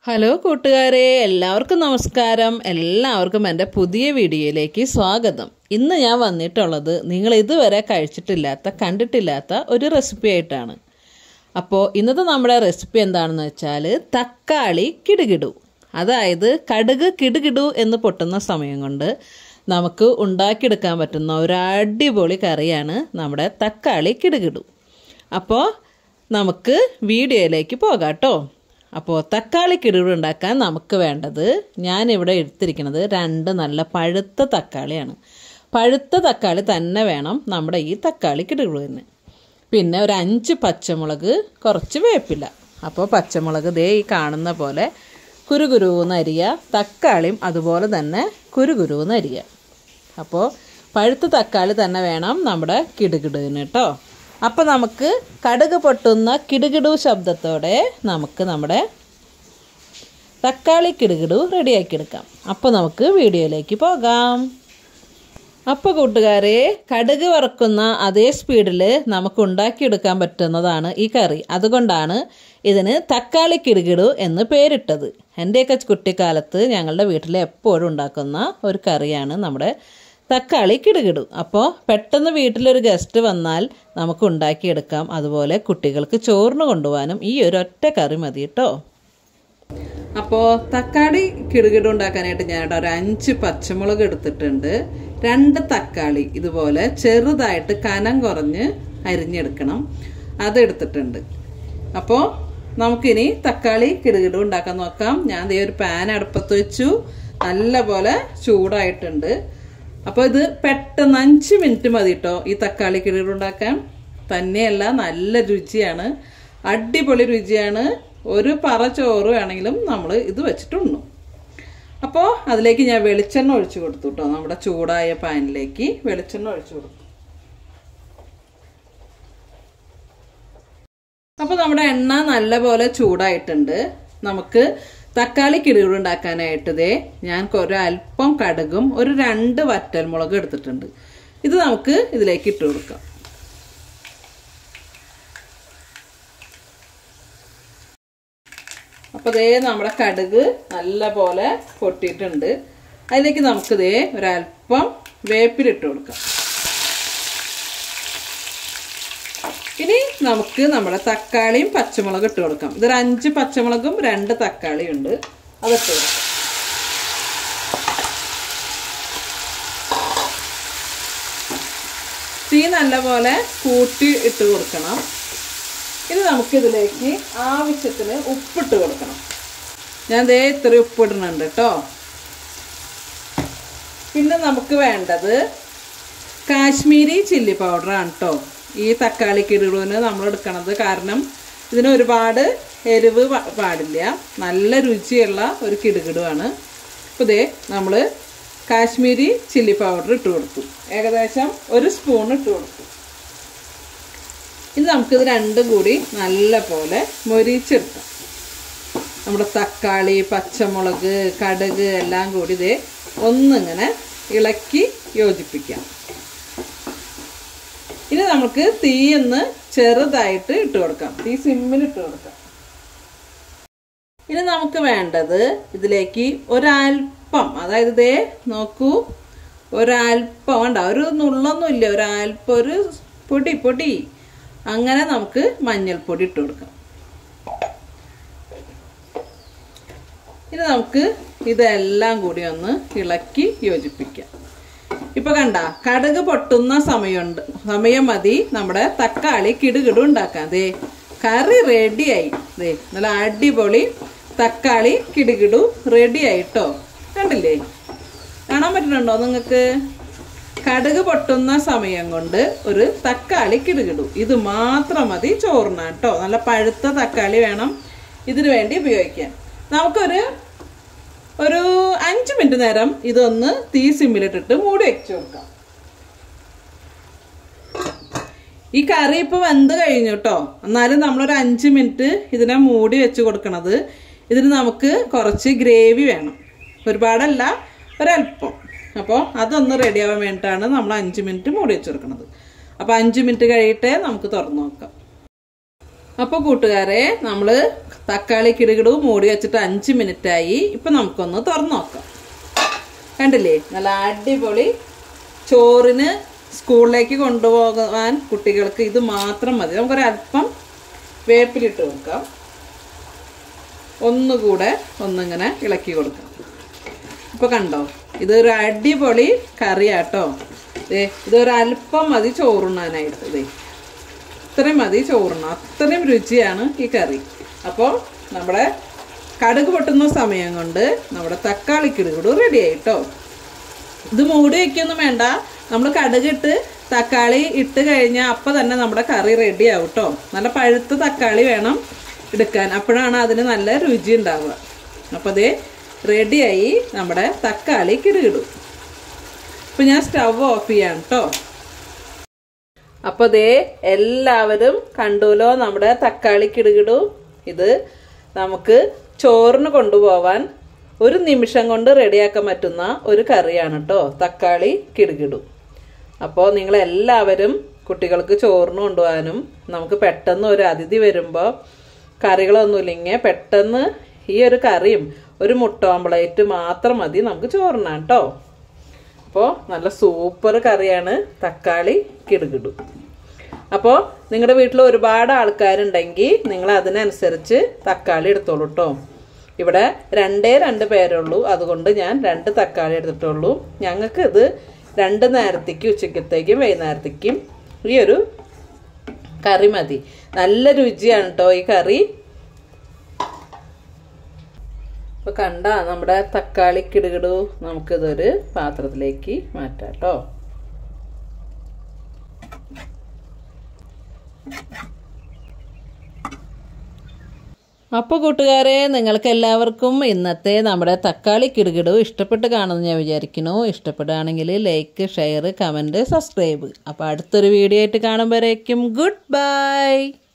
hello കൂട്ടുകാരെ എല്ലാവർക്കും നമസ്കാരം എല്ലാവർക്കും എൻ്റെ പുതിയ വീഡിയോയിലേക്ക് സ്വാഗതം ഇന്ന് ഞാൻ വന്നിട്ടുള്ളത് നിങ്ങൾ ഇതുവരെ കഴിച്ചിട്ടില്ലാത്ത കണ്ടിട്ടില്ലാത്ത ഒരു റെസിപ്പി ആയിട്ടാണ് അപ്പോൾ ഇന്നത്തെ നമ്മുടെ റെസിപ്പി എന്താണെന്ന് വെച്ചാൽ തക്കാളി കിടുകിടു അതായത് കടുക് കിടുകിടു എന്ന് പൊട്ടുന്ന സമയം കൊണ്ട് നമുക്ക് ഉണ്ടാക്കിയെടുക്കാൻ പറ്റുന്ന ഒരു അടിപൊളി കറിയാണ് നമ്മുടെ തക്കാളി കിടുകിടു അപ്പോൾ നമുക്ക് വീഡിയോയിലേക്ക് പോകാം കേട്ടോ അപ്പോൾ തക്കാളി കിടുകിടു ഉണ്ടാക്കാൻ നമുക്ക് വേണ്ടത് ഞാനിവിടെ എടുത്തിരിക്കുന്നത് രണ്ട് നല്ല പഴുത്ത തക്കാളിയാണ് പഴുത്ത തക്കാളി തന്നെ വേണം നമ്മുടെ ഈ തക്കാളി കിടുകിടുവിന് പിന്നെ ഒരു അഞ്ച് പച്ചമുളക് കുറച്ച് വേപ്പില്ല അപ്പോൾ പച്ചമുളക് ദേ ഈ കാണുന്ന പോലെ കുരുകുരുവെന്ന് അരിയ തക്കാളിയും അതുപോലെ തന്നെ കുരുകുരുവെന്ന് അരിയ അപ്പോൾ പഴുത്ത തക്കാളി തന്നെ വേണം നമ്മുടെ കിടുകിടുവിന് കേട്ടോ അപ്പോൾ നമുക്ക് കടുക് പൊട്ടുന്ന കിടുകിടു ശബ്ദത്തോടെ നമുക്ക് നമ്മുടെ തക്കാളി കിടുകിടു റെഡിയാക്കി എടുക്കാം അപ്പോൾ നമുക്ക് വീഡിയോയിലേക്ക് പോകാം അപ്പോൾ കൂട്ടുകാരെ കടുക് വറക്കുന്ന അതേ സ്പീഡിൽ നമുക്ക് ഉണ്ടാക്കിയെടുക്കാൻ പറ്റുന്നതാണ് ഈ കറി അതുകൊണ്ടാണ് ഇതിന് തക്കാളി കിടുകിടു എന്ന് പേരിട്ടത് എൻ്റെയൊക്കെ കുട്ടിക്കാലത്ത് ഞങ്ങളുടെ വീട്ടിൽ എപ്പോഴും ഉണ്ടാക്കുന്ന ഒരു കറിയാണ് നമ്മുടെ തക്കാളി കിടുകിടു അപ്പോൾ പെട്ടെന്ന് വീട്ടിലൊരു ഗസ്റ്റ് വന്നാൽ നമുക്ക് ഉണ്ടാക്കിയെടുക്കാം അതുപോലെ കുട്ടികൾക്ക് ചോറിന് കൊണ്ടുപോകാനും ഈ ഒരു ഒറ്റ കറി മതി കേട്ടോ അപ്പോൾ തക്കാളി കിടുകിടു ഉണ്ടാക്കാനായിട്ട് ഞാൻ ഒരു അഞ്ച് പച്ചമുളക് എടുത്തിട്ടുണ്ട് രണ്ട് തക്കാളി ഇതുപോലെ ചെറുതായിട്ട് കനം കുറഞ്ഞ് അരിഞ്ഞെടുക്കണം അതെടുത്തിട്ടുണ്ട് അപ്പോൾ നമുക്കിനി തക്കാളി കിടുകിടു ഉണ്ടാക്കാൻ നോക്കാം ഞാൻ ദേ ഒരു പാൻ അടുപ്പത്ത് വെച്ചു നല്ല പോലെ ചൂടായിട്ടുണ്ട് അപ്പോൾ ഇത് പെട്ടെന്ന് അഞ്ച് മിനിറ്റ് മതി കേട്ടോ ഈ തക്കാളി കിടുകിടു ഉണ്ടാക്കാൻ തന്നെയല്ല നല്ല രുചിയാണ് അടിപൊളി രുചിയാണ് ഒരു പറ ചോറ് വേണമെങ്കിലും നമ്മൾ ഇത് വെച്ചിട്ടുണ്ണു അപ്പോൾ അതിലേക്ക് ഞാൻ വെളിച്ചെണ്ണ ഒഴിച്ചു കൊടുത്തു കേട്ടോ നമ്മുടെ ചൂടായ പാനിലേക്ക് വെളിച്ചെണ്ണ ഒഴിച്ചു കൊടുത്തു അപ്പോൾ നമ്മുടെ എണ്ണ നല്ലപോലെ ചൂടായിട്ടുണ്ട് നമുക്ക് തക്കാളി കിടുകിട് ഉണ്ടാക്കാനായിട്ട് ഇതേ ഞാൻ ഒരു അല്പം കടുകും ഒരു രണ്ട് വറ്റൽമുളകും എടുത്തിട്ടുണ്ട് ഇത് നമുക്ക് ഇതിലേക്ക് ഇട്ട് കൊടുക്കാം അപ്പോൾ ദേ നമ്മുടെ കടുക് നല്ല പോലെ പൊട്ടിയിട്ടുണ്ട് അതിലേക്ക് നമുക്ക് ദേ ഒരല്പം വേപ്പിലിട്ട് കൊടുക്കാം ഇനി നമുക്ക് നമ്മുടെ തക്കാളിയും പച്ചമുളകും ഇട്ട് കൊടുക്കാം ഇതൊരു അഞ്ച് പച്ചമുളകും രണ്ട് തക്കാളിയും ഉണ്ട് അതിട്ട് കൊടുക്കാം തീ നല്ലപോലെ കൂട്ടി ഇട്ട് കൊടുക്കണം ഇനി നമുക്കിതിലേക്ക് ആവശ്യത്തിന് ഉപ്പിട്ട് കൊടുക്കണം ഞാൻ ദേ ഇത്ര ഉപ്പിടുന്നുണ്ട് കേട്ടോ പിന്നെ നമുക്ക് വേണ്ടത് കാശ്മീരി ചില്ലി പൗഡറാണ് കേട്ടോ ഈ തക്കാളി കിടുവിന് നമ്മൾ എടുക്കണത് കാരണം ഇതിന് ഒരുപാട് എരിവ് പാടില്ല നല്ല രുചിയുള്ള ഒരു കിടുകിടുവാണ് അപ്പോൾ ഇതേ നമ്മൾ കാശ്മീരി ചില്ലി പൗഡർ ഇട്ട് കൊടുത്തു ഏകദേശം ഒരു സ്പൂൺ ഇട്ട് കൊടുത്തു ഇനി നമുക്കിത് രണ്ടും കൂടി നല്ല പോലെ മൊരിച്ചെടുക്കാം നമ്മുടെ തക്കാളി പച്ചമുളക് കടുക് എല്ലാം കൂടി ഇതേ ഒന്നിങ്ങനെ ഇളക്കി യോജിപ്പിക്കാം ഇനി നമുക്ക് തീയൊന്ന് ചെറുതായിട്ട് ഇട്ട് കൊടുക്കാം തീ സിമ്മിൽ ഇട്ട് കൊടുക്കാം ഇനി നമുക്ക് വേണ്ടത് ഇതിലേക്ക് ഒരൽപ്പം അതായത് ഇതേ നോക്കൂ ഒരൽപ്പം വേണ്ട ഒരു നുള്ളൊന്നും ഇല്ല ഒരൽപ്പം ഒരു പൊടി പൊടി അങ്ങനെ നമുക്ക് മഞ്ഞൾപ്പൊടി ഇട്ട് കൊടുക്കാം ഇനി നമുക്ക് ഇതെല്ലാം കൂടി ഒന്ന് ഇളക്കി യോജിപ്പിക്കാം ഇപ്പൊ കണ്ട കടുക് പൊട്ടുന്ന സമയമുണ്ട് സമയം മതി നമ്മുടെ തക്കാളി കിടുകിടു ഉണ്ടാക്കാൻ ദേ കറി റെഡിയായി ദേ നല്ല അടിപൊളി തക്കാളി കിടുകിടു റെഡി ആയിട്ടോ കണ്ടില്ലേ കാണാൻ പറ്റുന്നുണ്ടോ നിങ്ങൾക്ക് കടുക് പൊട്ടുന്ന സമയം കൊണ്ട് ഒരു തക്കാളി കിടുകിടു ഇത് മാത്രം മതി ചോറിനാണ് കേട്ടോ നല്ല പഴുത്ത തക്കാളി വേണം ഇതിനു വേണ്ടി ഉപയോഗിക്കാൻ നമുക്കൊരു ഒരു അഞ്ച് മിനിറ്റ് നേരം ഇതൊന്ന് തീ സിമ്മിലിട്ടിട്ട് മൂടി വെച്ച് കൊടുക്കാം ഈ കറി ഇപ്പോൾ വെന്ത് കഴിഞ്ഞു കേട്ടോ എന്നാലും നമ്മളൊരു അഞ്ച് മിനിറ്റ് ഇതിനെ മൂടി വെച്ച് കൊടുക്കണത് ഇതിന് നമുക്ക് കുറച്ച് ഗ്രേവി വേണം ഒരുപാടല്ല ഒരല്പം അപ്പോൾ അതൊന്ന് റെഡി ആവാൻ വേണ്ടിയിട്ടാണ് നമ്മൾ അഞ്ച് മിനിറ്റ് മൂടി വെച്ച് കൊടുക്കുന്നത് അപ്പോൾ അഞ്ച് മിനിറ്റ് കഴിയട്ടെ നമുക്ക് തുറന്നു നോക്കാം അപ്പോൾ കൂട്ടുകാരെ നമ്മൾ തക്കാളി കിടുകിടു മൂടി വെച്ചിട്ട് അഞ്ച് മിനിറ്റായി ഇപ്പം നമുക്കൊന്ന് തുറന്നു നോക്കാം കണ്ടില്ലേ നല്ല അടിപൊളി ചോറിന് സ്കൂളിലേക്ക് കൊണ്ടുപോകാൻ കുട്ടികൾക്ക് ഇത് മാത്രം മതി നമുക്കൊരു അല്പം വേപ്പിലിട്ട് കൊടുക്കാം ഒന്നുകൂടെ ഒന്നിങ്ങനെ ഇളക്കി കൊടുക്കാം ഇപ്പോൾ കണ്ടോ ഇതൊരു അടിപൊളി കറിയാട്ടോ ദേ ഇതൊരു അല്പം മതി ചോറുണ്ണാനായിട്ട് ദേ ഇത്രയും മതി ചോറുണ്ണ അത്രയും രുചിയാണ് ഈ കറി അപ്പോൾ നമ്മുടെ കടുക് പൊട്ടുന്ന സമയം കൊണ്ട് നമ്മുടെ തക്കാളി കിടുകിടു റെഡി ആയിട്ടോ ഇത് മൂടി വയ്ക്കൊന്നും വേണ്ട നമ്മൾ കടുകിട്ട് തക്കാളി ഇട്ട് കഴിഞ്ഞാൽ അപ്പം തന്നെ നമ്മുടെ കറി റെഡി ആവും കേട്ടോ നല്ല പഴുത്ത തക്കാളി വേണം എടുക്കാൻ അപ്പോഴാണ് അതിന് നല്ല രുചി ഉണ്ടാവുക അപ്പോൾ അതേ റെഡിയായി നമ്മുടെ തക്കാളി കിടുകിടും ഇപ്പം ഞാൻ സ്റ്റവ് ഓഫ് ചെയ്യാം കേട്ടോ അപ്പോൾ ദേ എല്ലാവരും കണ്ടുല്ലോ നമ്മുടെ തക്കാളി കിടുകിടു ഇത് നമുക്ക് ചോറിന് കൊണ്ടുപോവാൻ ഒരു നിമിഷം കൊണ്ട് റെഡിയാക്കാൻ പറ്റുന്ന ഒരു കറിയാണ് കേട്ടോ തക്കാളി കിടുകിടു അപ്പോൾ നിങ്ങളെല്ലാവരും കുട്ടികൾക്ക് ചോറിന് കൊണ്ടുപോകാനും നമുക്ക് പെട്ടെന്ന് ഒരു അതിഥി വരുമ്പോൾ കറികളൊന്നുമില്ലെങ്കിൽ പെട്ടെന്ന് ഈ ഒരു കറിയും ഒരു മുട്ട ഓംപ്ലേറ്റ് മാത്രം മതി നമുക്ക് ചോറിനാൻ കേട്ടോ അപ്പോൾ നല്ല സൂപ്പർ കറിയാണ് തക്കാളി കിടുകിടു അപ്പോൾ നിങ്ങളുടെ വീട്ടിൽ ഒരുപാട് ആൾക്കാരുണ്ടെങ്കിൽ നിങ്ങൾ അതിനനുസരിച്ച് തക്കാളി എടുത്തോളൂ കേട്ടോ ഇവിടെ രണ്ടേ രണ്ട് പേരുള്ളൂ അതുകൊണ്ട് ഞാൻ രണ്ട് തക്കാളി എടുത്തിട്ടുള്ളൂ ഞങ്ങൾക്ക് ഇത് രണ്ട് നേരത്തേക്കും ഉച്ചക്കത്തേക്കും വൈകുന്നേരത്തേക്കും ഈ ഒരു കറി മതി നല്ല രുചിയാണ് കേട്ടോ ഈ കറി ഇപ്പൊ കണ്ട നമ്മുടെ തക്കാളി കിടുകിടു നമുക്കിതൊരു പാത്രത്തിലേക്ക് മാറ്റാം കേട്ടോ അപ്പോൾ കൂട്ടുകാരെ നിങ്ങൾക്ക് എല്ലാവർക്കും ഇന്നത്തെ നമ്മുടെ തക്കാളി കിടുകിടു ഇഷ്ടപ്പെട്ട് കാണുമെന്ന് ഞാൻ വിചാരിക്കുന്നു ഇഷ്ടപ്പെടുകയാണെങ്കിൽ ലൈക്ക് ഷെയർ കമൻറ്റ് സബ്സ്ക്രൈബ് അപ്പോൾ അടുത്തൊരു വീഡിയോ ആയിട്ട് കാണുമ്പോഴേക്കും ഗുഡ് ബൈ